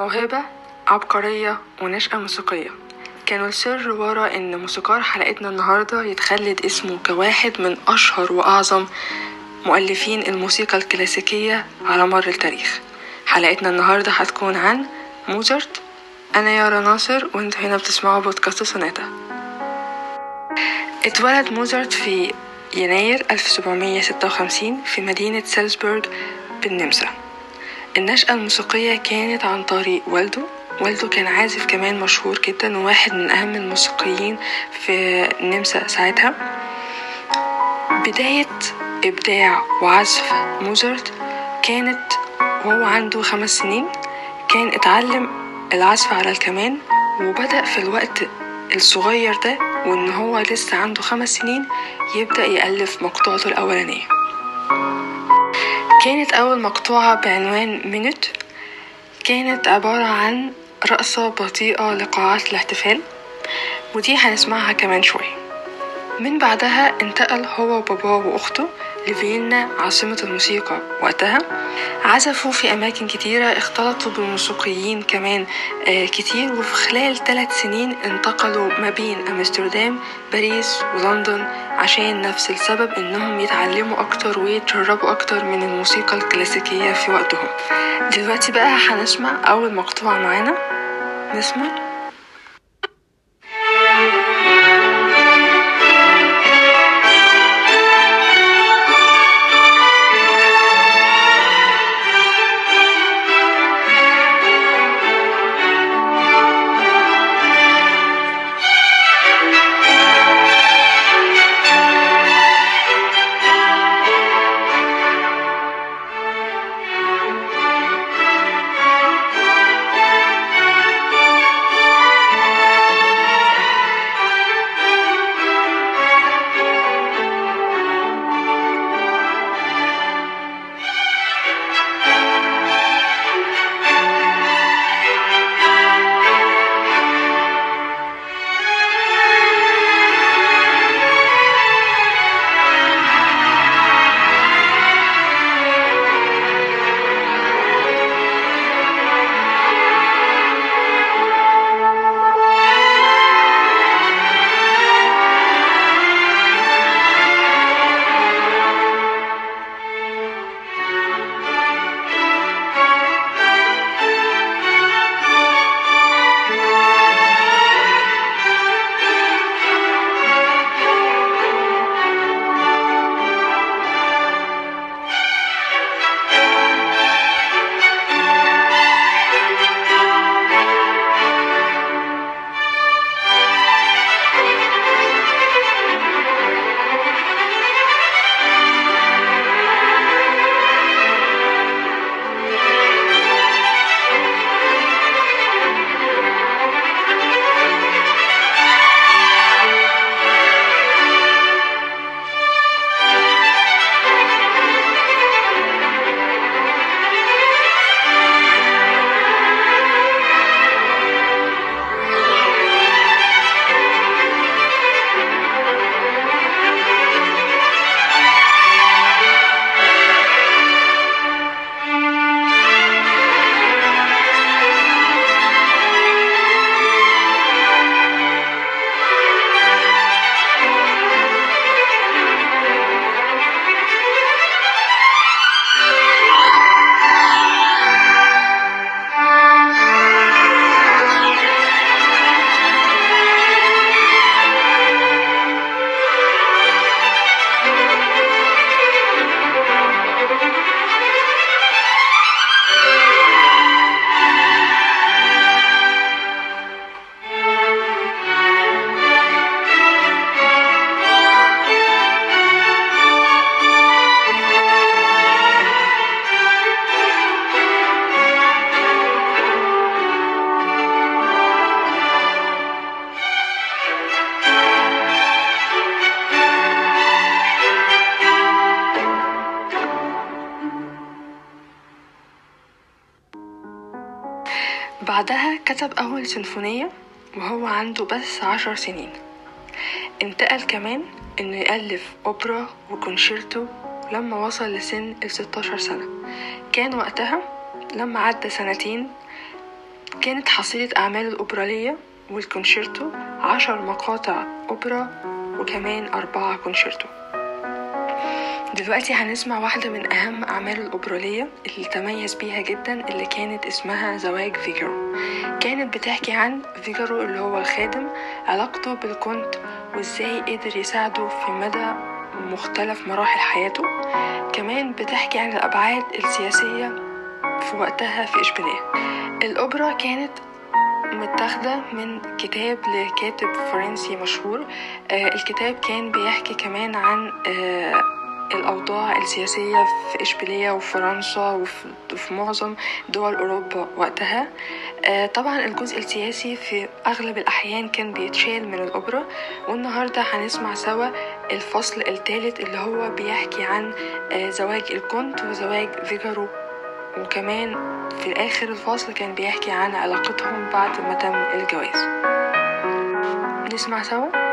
موهبة عبقرية ونشأة موسيقية كانوا السر ورا إن موسيقار حلقتنا النهاردة يتخلد اسمه كواحد من أشهر وأعظم مؤلفين الموسيقى الكلاسيكية على مر التاريخ حلقتنا النهاردة هتكون عن موزارت أنا يارا ناصر وانتوا هنا بتسمعوا بودكاست سوناتا اتولد موزارت في يناير 1756 في مدينة سالزبورغ بالنمسا النشأة الموسيقية كانت عن طريق والده والده كان عازف كمان مشهور جدا وواحد من أهم الموسيقيين في النمسا ساعتها بداية إبداع وعزف موزارت كانت وهو عنده خمس سنين كان اتعلم العزف على الكمان وبدأ في الوقت الصغير ده وإن هو لسه عنده خمس سنين يبدأ يألف مقطوعته الأولانية كانت أول مقطوعة بعنوان مينوت كانت عبارة عن رقصة بطيئة لقاعات الاحتفال ودي هنسمعها كمان شوية من بعدها انتقل هو وباباه وأخته لفيينا عاصمة الموسيقى وقتها عزفوا في أماكن كتيرة اختلطوا بموسيقيين كمان آه كتير وفي خلال ثلاث سنين انتقلوا ما بين أمستردام باريس ولندن عشان نفس السبب إنهم يتعلموا أكتر ويتجربوا أكتر من الموسيقى الكلاسيكية في وقتهم دلوقتي بقى هنسمع أول مقطوعة معانا نسمع بعدها كتب أول سيمفونية وهو عنده بس عشر سنين انتقل كمان إنه يألف أوبرا وكونشيرتو لما وصل لسن الستاشر سنة كان وقتها لما عدى سنتين كانت حصيلة أعمال الأوبرالية والكونشيرتو عشر مقاطع أوبرا وكمان أربعة كونشيرتو دلوقتي هنسمع واحدة من أهم أعمال الأوبرالية اللي تميز بيها جدا اللي كانت اسمها زواج فيجارو كانت بتحكي عن فيجارو اللي هو الخادم علاقته بالكونت وازاي قدر يساعده في مدى مختلف مراحل حياته كمان بتحكي عن الأبعاد السياسية في وقتها في إشبيلية الأوبرا كانت متاخدة من كتاب لكاتب فرنسي مشهور آه الكتاب كان بيحكي كمان عن آه الأوضاع السياسية في إشبيلية وفرنسا وفي, وفي معظم دول أوروبا وقتها آه طبعا الجزء السياسي في أغلب الأحيان كان بيتشال من الأوبرا والنهاردة هنسمع سوا الفصل الثالث اللي هو بيحكي عن آه زواج الكونت وزواج فيجارو وكمان في آخر الفصل كان بيحكي عن علاقتهم بعد ما تم الجواز نسمع سوا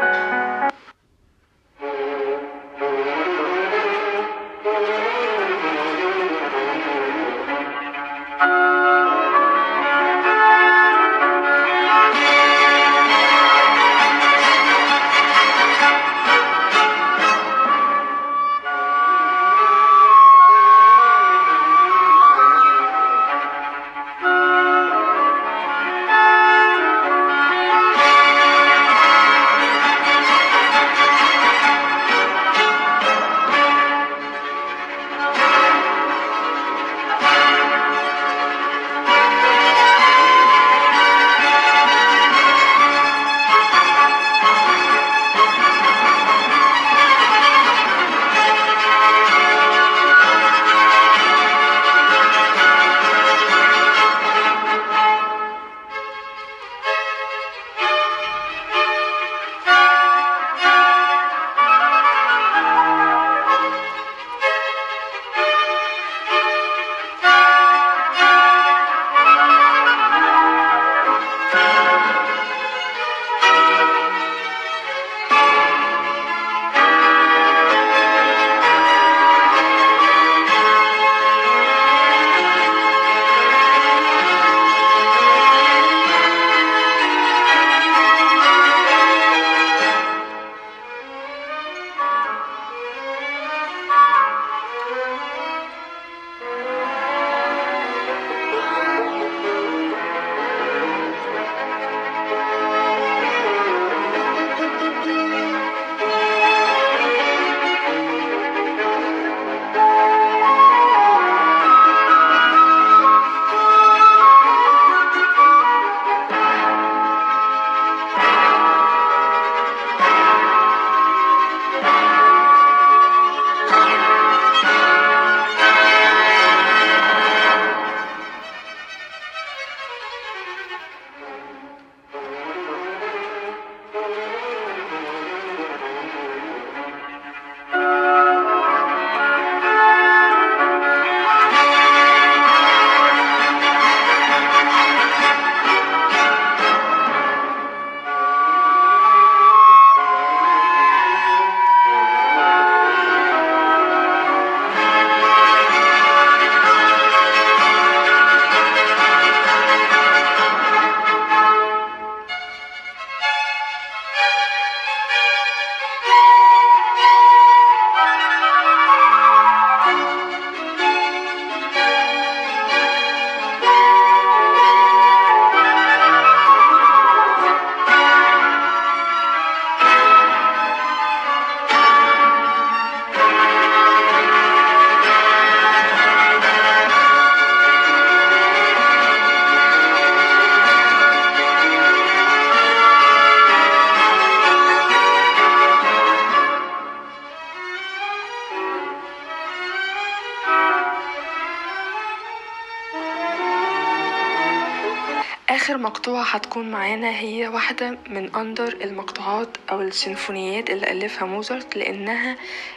آخر مقطوعة هتكون معانا هي واحدة من أندر المقطوعات أو السيمفونيات اللي ألفها موزارت لأنها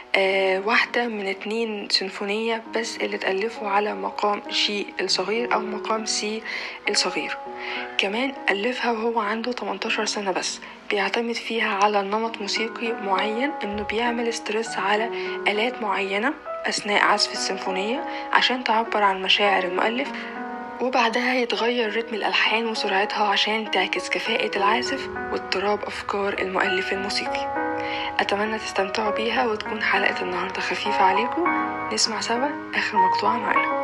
آه واحدة من اتنين سيمفونية بس اللي اتألفوا على مقام جي الصغير أو مقام سي الصغير كمان ألفها وهو عنده 18 سنة بس بيعتمد فيها على نمط موسيقي معين إنه بيعمل ستريس على آلات معينة أثناء عزف السيمفونية عشان تعبر عن مشاعر المؤلف وبعدها يتغير رتم الألحان وسرعتها عشان تعكس كفاءة العازف واضطراب أفكار المؤلف الموسيقي أتمنى تستمتعوا بيها وتكون حلقة النهاردة خفيفة عليكم نسمع سوا آخر مقطوعة معانا